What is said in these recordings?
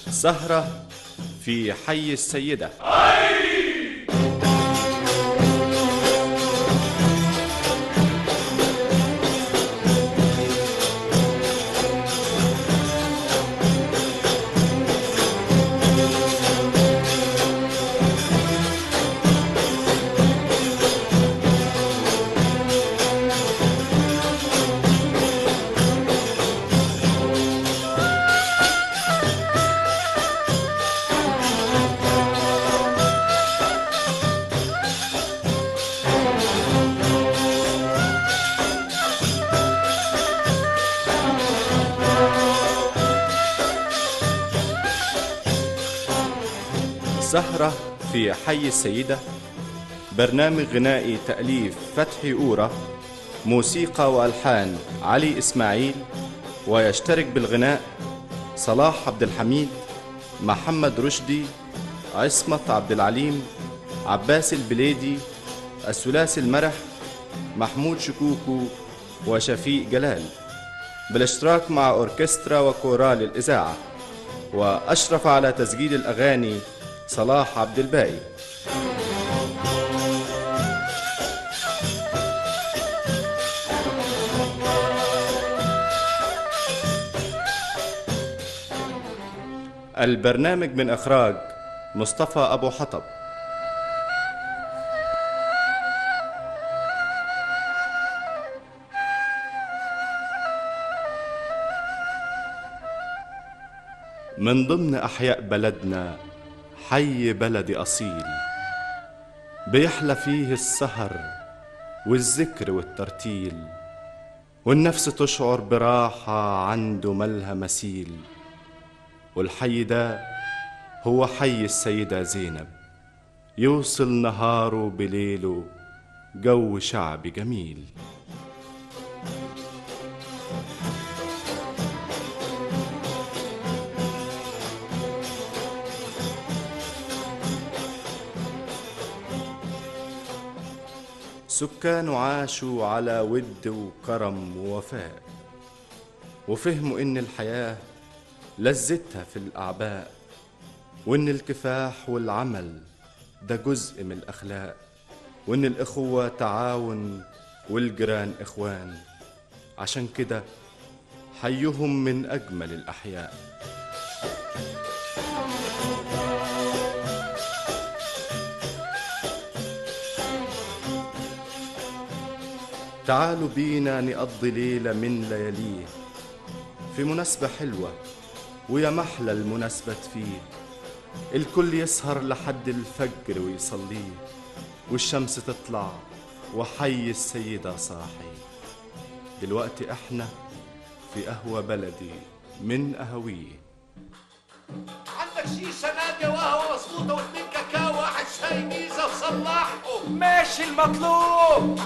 سهرة في حي السيدة سهرة في حي السيدة برنامج غنائي تأليف فتحي أورا موسيقى وألحان علي إسماعيل ويشترك بالغناء صلاح عبد الحميد محمد رشدي عصمت عبد العليم عباس البليدي الثلاثي المرح محمود شكوكو وشفيق جلال بالاشتراك مع أوركسترا وكورال الإذاعة وأشرف على تسجيل الأغاني صلاح عبد الباقي البرنامج من إخراج مصطفى أبو حطب من ضمن أحياء بلدنا حي بلدي أصيل بيحلى فيه السهر والذكر والترتيل والنفس تشعر براحة عنده ملها مثيل والحي ده هو حي السيدة زينب يوصل نهاره بليله جو شعبي جميل سكان عاشوا على ود وكرم ووفاء وفهموا إن الحياة لذتها في الأعباء وإن الكفاح والعمل ده جزء من الأخلاق وإن الإخوة تعاون والجيران إخوان عشان كده حيهم من أجمل الأحياء تعالوا بينا نقضي ليلة من لياليه في مناسبة حلوة ويا محلى المناسبة فيه الكل يسهر لحد الفجر ويصليه والشمس تطلع وحي السيدة صاحي دلوقتي احنا في قهوة بلدي من قهويه عندك شيشة نادية وقهوة مظبوطة واتنين كاكاو واحد شاي ميزة وصلحه ماشي المطلوب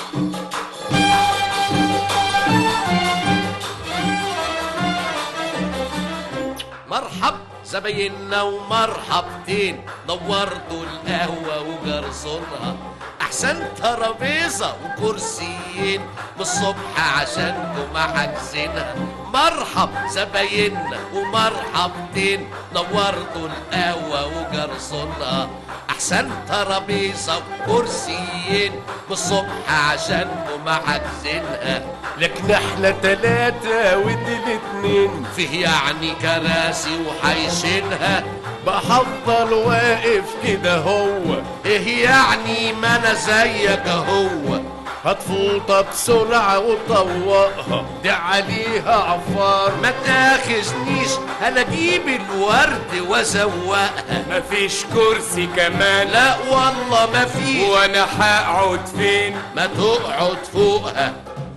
مرحب زبايننا ومرحبتين نورتوا القهوة وجرسونها أحسن ترابيزة وكرسيين من الصبح عشانكم حاجزينها مرحب زبايننا ومرحبتين نورتوا القهوة وجرسونها أحسن ترابيزة وكرسيين من الصبح عشانكم حاجزينها لكن احنا تلاتة ودي الاتنين فيه يعني كراسي وحيشينها بحضل واقف كده هو ايه يعني ما انا زيك هو هتفوطة بسرعة وطوقها دي عليها عفار ما تاخذنيش انا اجيب الورد وازوقها مفيش كرسي كمان لا والله ما في وانا هقعد فين ما تقعد فوقها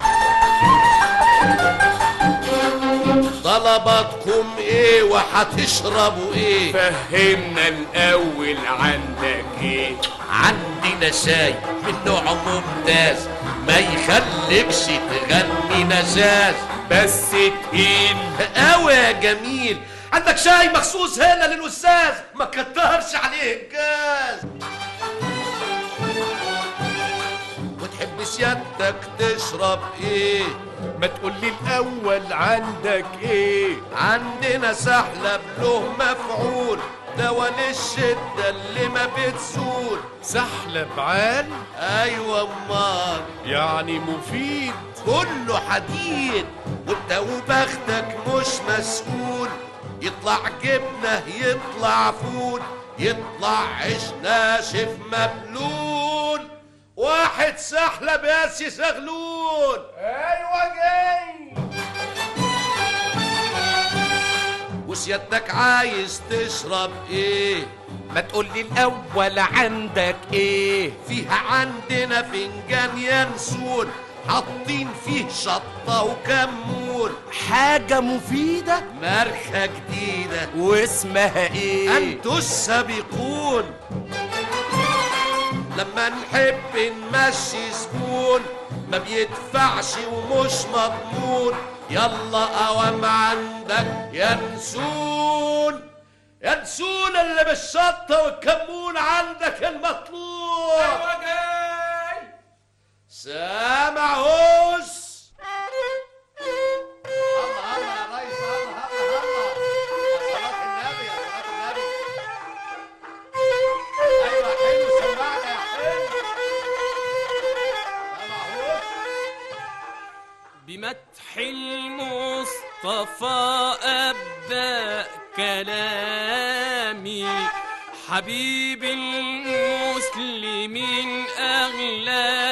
طلباتكم ايه وهتشربوا ايه فهمنا الاول عندك ايه عندنا شاي من نوع ممتاز ما يخليكش تغني نشاز بس تقيل قوي يا جميل عندك شاي مخصوص هنا للاستاذ ما كترش عليه الجاز وتحب وسيادتك تشرب ايه ما تقولي الاول عندك ايه عندنا سحلب له مفعول دوا للشدة اللي ما بتزول سحلب عال ايوه امال يعني مفيد كله حديد وانت وبختك مش مسؤول يطلع جبنه يطلع فول يطلع عيش ناشف مبلول واحد سحلب يا سي زغلول ايوه جاي وسيادتك عايز تشرب ايه ما تقولي الاول عندك ايه فيها عندنا فنجان ينسون حاطين فيه شطة وكمون حاجة مفيدة ماركة جديدة واسمها ايه انتوا السابقون لما نحب نمشي زبون ما بيدفعش ومش مضمون يلا قوام عندك يا نسون يا نسون اللي بالشطة والكمون عندك المطلوب ايوه جاي سامع هوس الله الله يا ريس الله الله الله يا صلاة النبي يا صلاة النبي ايوه حلو سمعنا يا حلو سامع هوس بمدح المصطفى أبدأ كلامي حبيب المسلمين أغلى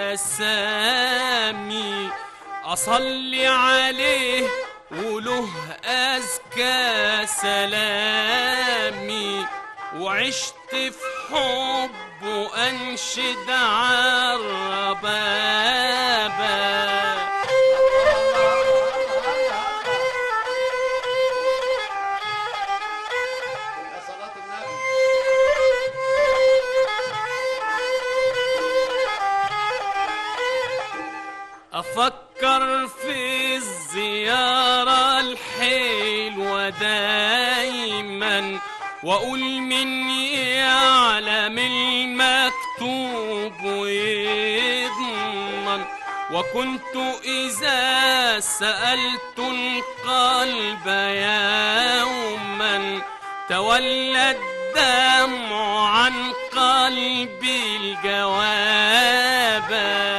الأسامي أصلي عليه وله أزكى سلامي وعشت في حبه أنشد عالربابة يا صلاة النبي أفكر في الزيارة الحلوة دايما وأقول من يعلم المكتوب ويضمن وكنت إذا سألت القلب يوما تولى الدمع عن قلبي الجواب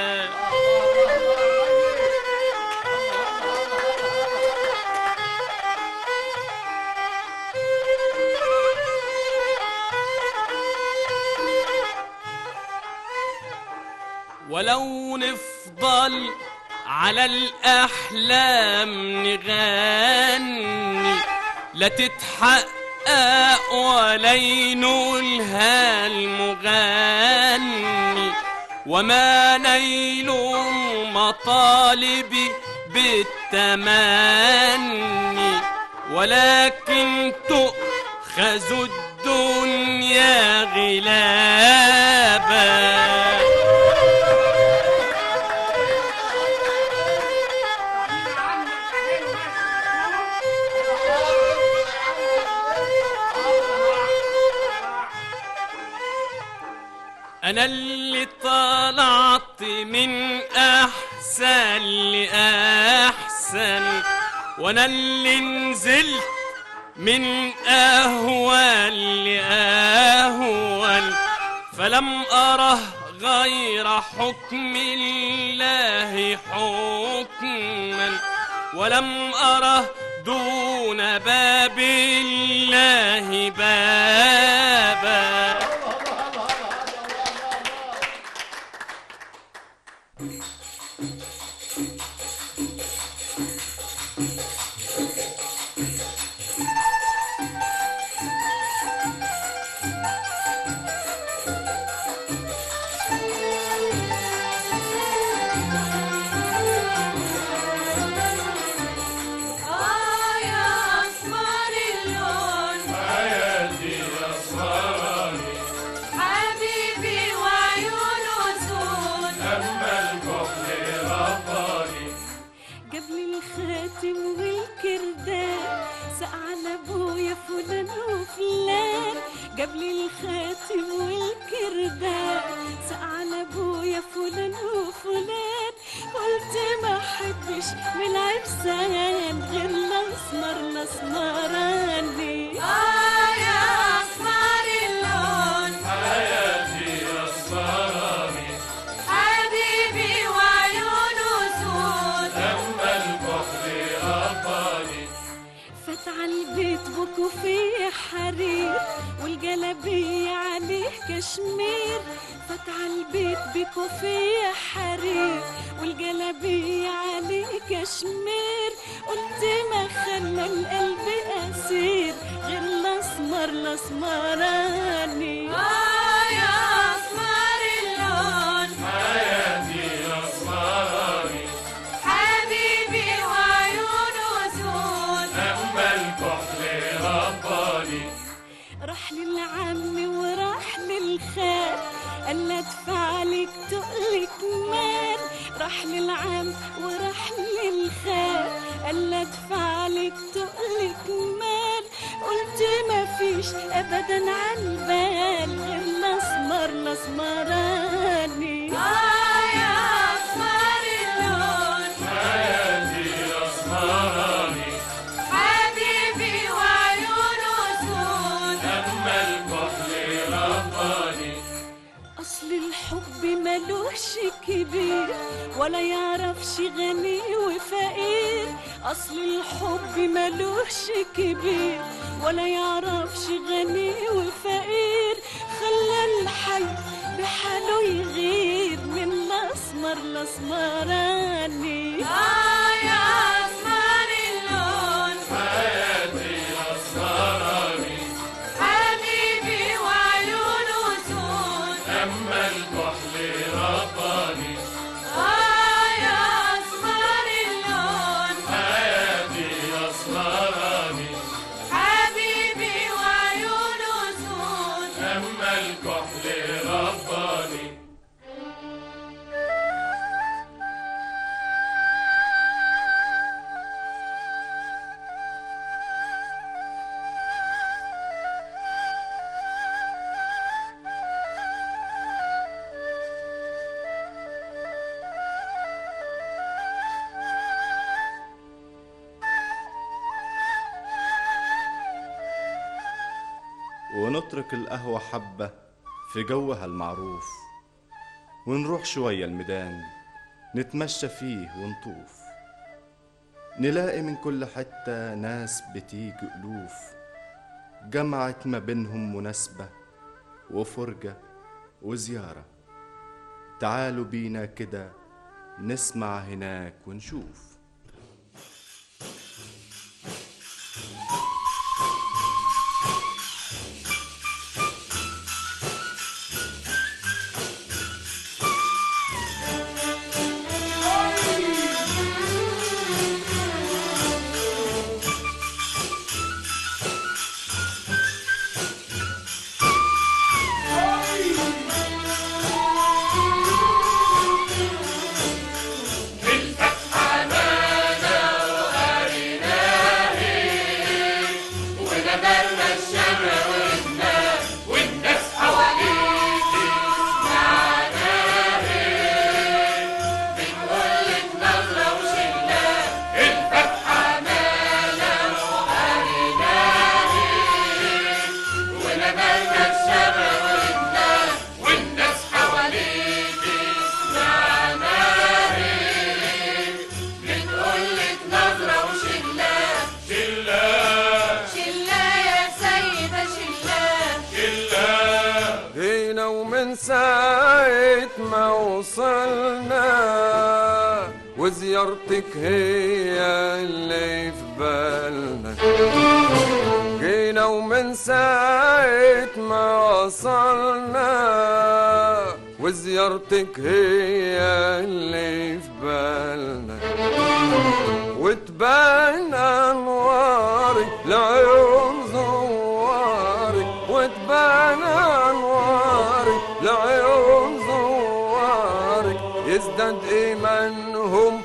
ولو نفضل على الأحلام نغني لا تتحقق ولا ينولها المغني وما نيل مطالبي بالتمني ولكن تؤخذ الدنيا غلابا أنا اللي طلعت من أحسن لأحسن وأنا اللي نزلت من أهون لأهون فلم أره غير حكم الله حكما ولم أره دون باب الله بابا آه يا أسمر اللون حرير والجلابية عليه كشمير فات عالبيت بكوفية حرير والجلابية عليه كشمير قلت ما خلى القلب أسير غير الأسمر الأسمراني آه يا أسمر اللون حبيبي وعيونه زون راح للعم وراح للخال قال لا ادفع لك تقلك مال راح للعم وراح للخال قال لا ادفع لك تقلك مال قلت ما فيش ابدا عالبال غير الاسمر الاسمراني اه يا اسمر اللون حبيبي وعيونه زون أصل الحب ملوش كبير ولا يعرفش غني وفقير أصل الحب ملوش كبير ولا يعرفش غني وفقير خلى الحي بحاله يغير من الأسمر الأسمراني آه يا أسمر اللون حبيبي وعيونه زون آه يا أسمر اللون حبيبي وعيونه زون ونترك القهوة حبة في جوها المعروف ونروح شوية الميدان نتمشى فيه ونطوف نلاقي من كل حتة ناس بتيجي ألوف جمعت ما بينهم مناسبة وفرجة وزيارة تعالوا بينا كده نسمع هناك ونشوف شلة يا سيدة شلة جينا ومن ساعة ما وصلنا وزيارتك هي اللي في بالنا جينا ومن ساعة ما وصلنا وزيارتك هي اللي في بالنا وتبان انواري لعيون زواري وتبان انواري لعيون زواري يزداد ايمانهم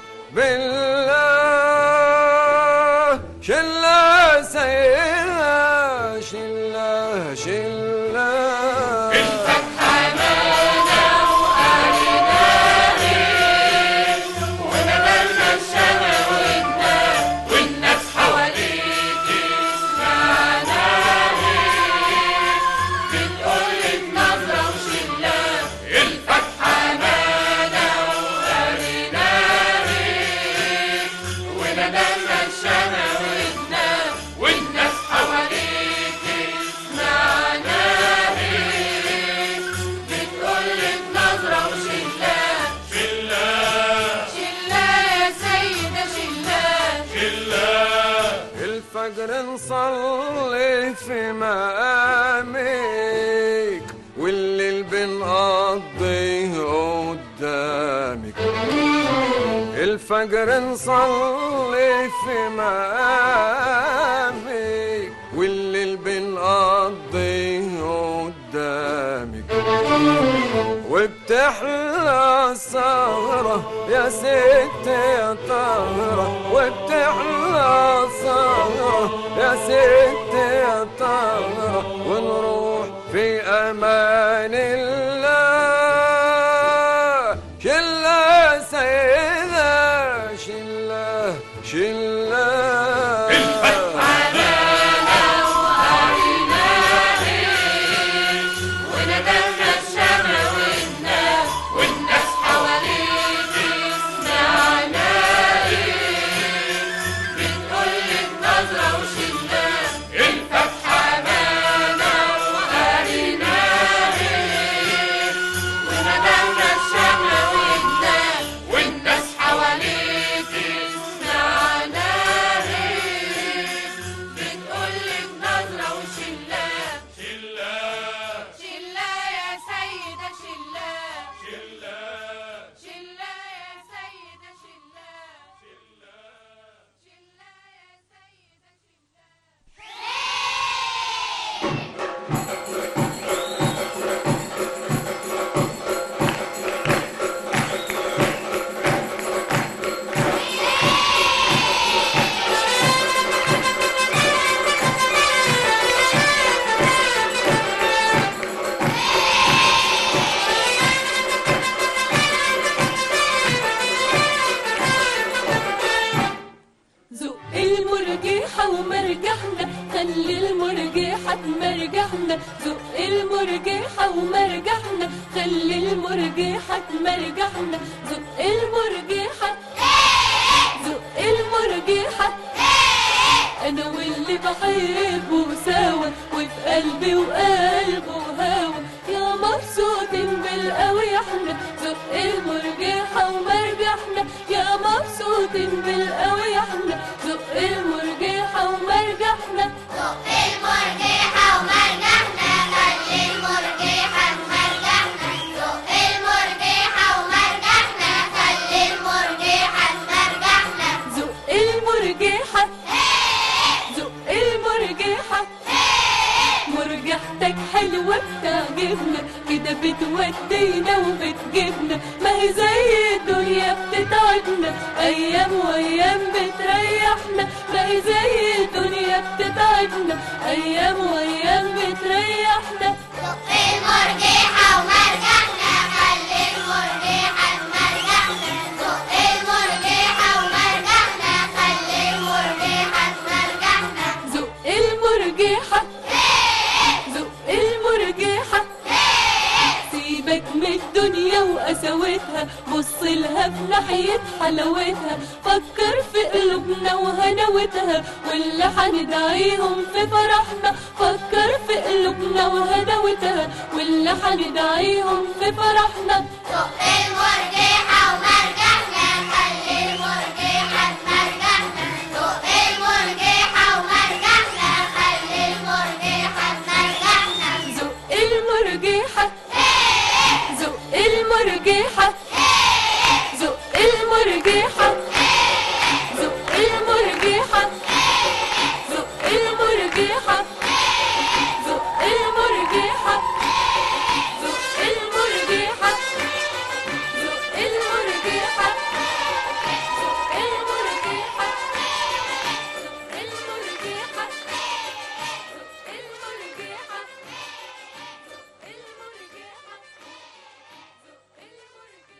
بالله شلا سيدة شلا شلا والناس حواليك الفجر نصلي في مقامك والليل بنقضيه قدامك الفجر نصلي في مقامك والليل بنقضيه قدامك وبتحلى السهرة يا ست يا طهرة وبتحلى السهرة يا ست يا طهرة ونروح في أمان الله شلة سيدة شلة شلة وندلنا الشمع والناس والناس حواليك سمعنا بتقول لك نظرة وشلة الفتحة أمانة وقارينا وندلنا الشمع والناس والناس حواليك سمعنا بتقول لك نظرة وشلة شلة يا سيدة شلة شلة شلة يا سيدة شلة شلة شلة يا سيدة شلة زق المرجحة ومرجحنا خلي المرجحة تمرجحنا زق المرجحة ومرجحنا خلي المرجحة تمرجحنا زق المرجحة زق المرجحة انا واللي بحبه سوا وفي قلبي وقلبه هوا يا مبسوطين بالقوي احنا زق المرجحة ومرجحنا يا مبسوطين بالقوي احنا زق المرجحة ومرجحنا زق المرجحة ومرجحنا خلي المرجحة تمرجحنا زق المرجحة ومرجحنا خلي المرجحة تمرجحنا زق المرجحة زق المرجحة مرجحتك حلوة بتعجبنا كده بتودينا وبتجيبنا ما هي زي الدنيا بتتعبنا أيام وأيام بتريحنا ما هي زي الدنيا بتتعبنا أيام وأيام بتريحنا زق المرجحة ومرجحنا خلي المرجحة تمرجحنا زق المرجحة ومرجحنا خلي المرجحة تمرجحنا زق المرجحة زق المرجحة سيبك من الدنيا وقساوتها بص لها في ناحية حلاوتها فكر في قلوبنا وهنوتها واللي هندعيهم في فرحنا فكر في قلوبنا وهنوتها واللي هندعيهم في فرحنا زق المرجحة ومرجحنا خلي المرجحة تمرجحنا زق المرجحة ومرجحنا خلي المرجحة تمرجحنا زق المرجحة زق المرجحة زق المرجحة زق المرجحة زق المرجحة زق المرجحة زق المرجحة زق المرجحة زق المرجحة زق المرجحة زق المرجحة زق المرجحة زق المرجحة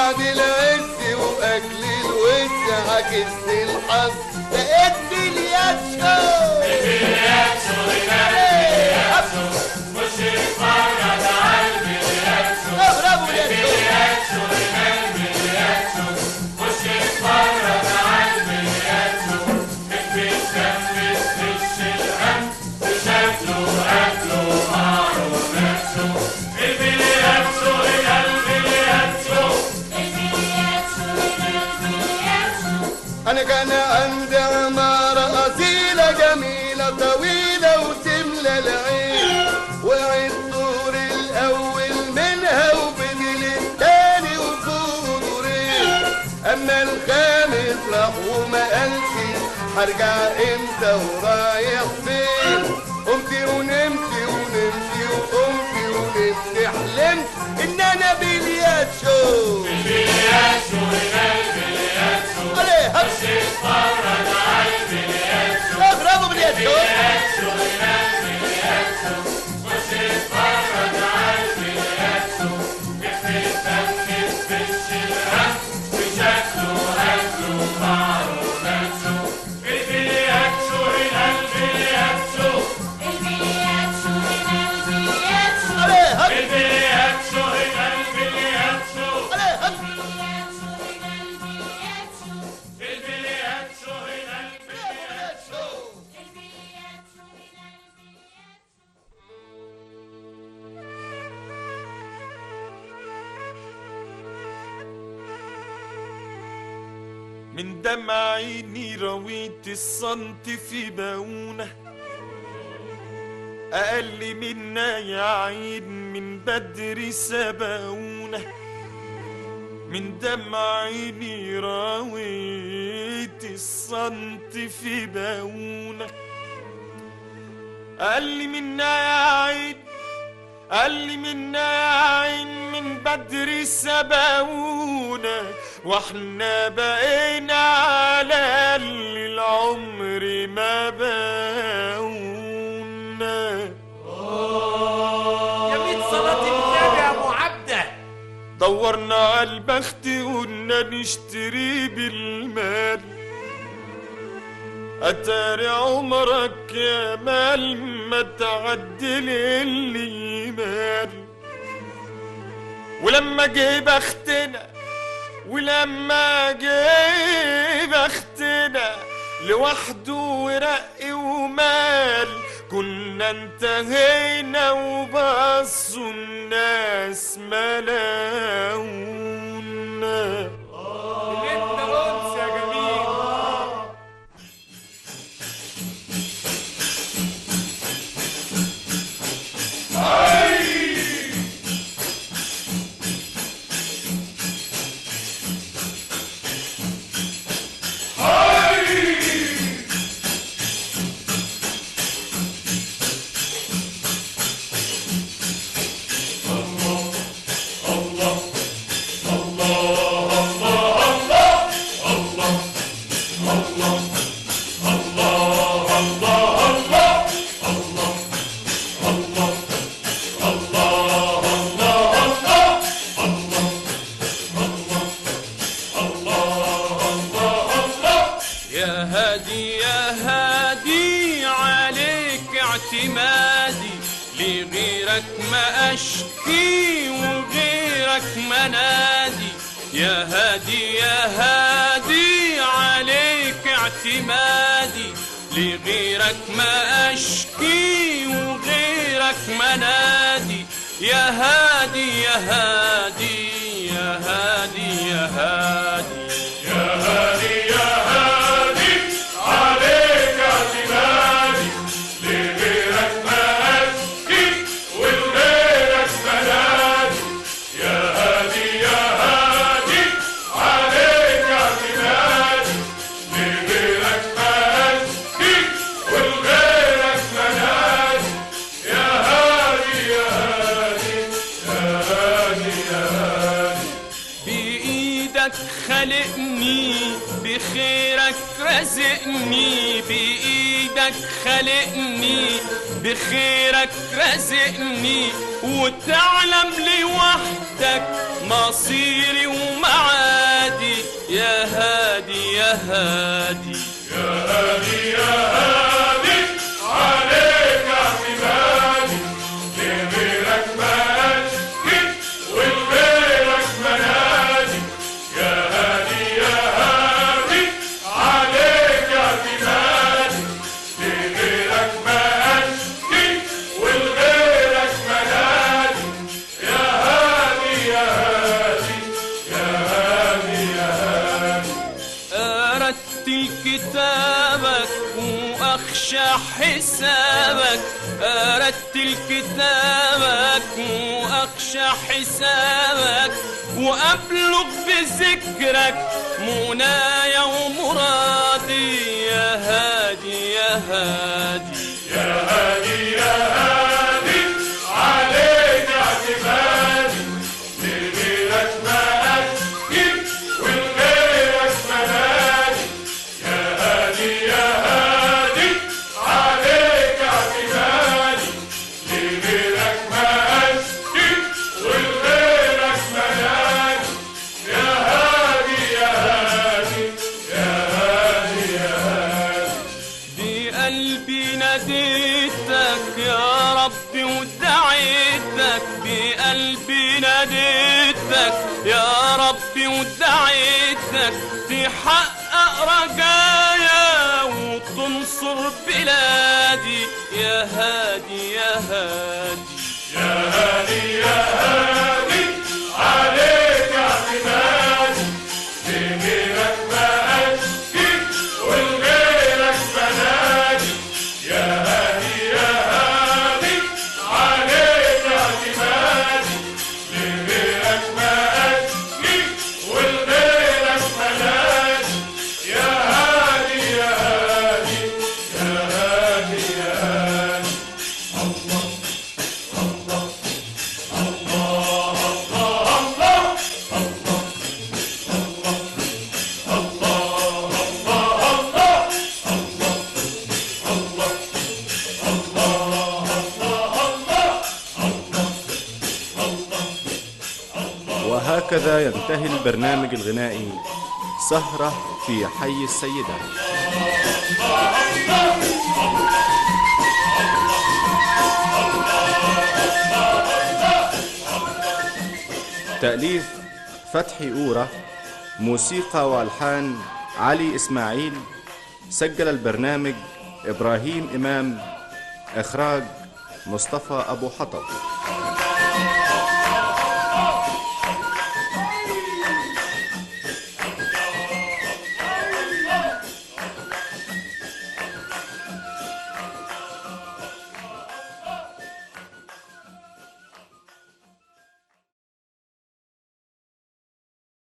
بعد العز واكل الوز عكست الحظ لقيت بلياتشو برافو بلياتشو انا كان عندي عمارة أصيلة جميلة طويلة وتملى العين وعيد الدور الأول منها وبدل التاني وفوق دورين أما الخامس راح وما قالش هرجع امتى ورايح فين قمت ونمت ونمت وقمت ونمت حلمت ان انا بلياتشو عليه هب لا، برافو بلياتشو عليه هب عليه هب من دمع عيني رويت الصنت في باونة أقل منا يا عين من بدري سباونة من دمع عيني رويت الصنت في باونة أقل منا يا عين قال منا يا عين من بدري سبقونا واحنا بقينا على اللي العمر ما باونا يا ميت صلاة النبي يا ابو عبده دورنا على البخت قلنا نشتري بالمال أتاري عمرك يا مال ما تعدل اللي مال ولما جه بختنا ولما جه بختنا لوحده ورق ومال كنا انتهينا وبصوا الناس ملاونا بيتنا انس يا جميل يا هادي يا هادي عليك اعتمادي لغيرك ما اشكي وغيرك ما نادي يا هادي يا هادي عليك اعتمادي لغيرك ما اشكي وغيرك ما نادي يا هادي يا هادي يا هادي يا هادي بإيدك خلقني بخيرك رزقني بإيدك خلقني بخيرك رزقني وتعلم لوحدك مصيري ومع يا هادي يا هادي أردت كتابك وأخشى حسابك أردت كتابك وأخشى حسابك وأبلغ بذكرك منايا ومرادي يا هادي يا هادي بقلبي ناديتك يا ربي ودعيتك بقلبي ناديتك يا ربي ودعيتك تحقق رجايا وتنصر بلادي يا هادي يا هادي وهكذا ينتهي البرنامج الغنائي سهرة في حي السيدة تأليف فتحي أورة موسيقى وألحان علي إسماعيل سجل البرنامج إبراهيم إمام إخراج مصطفى أبو حطب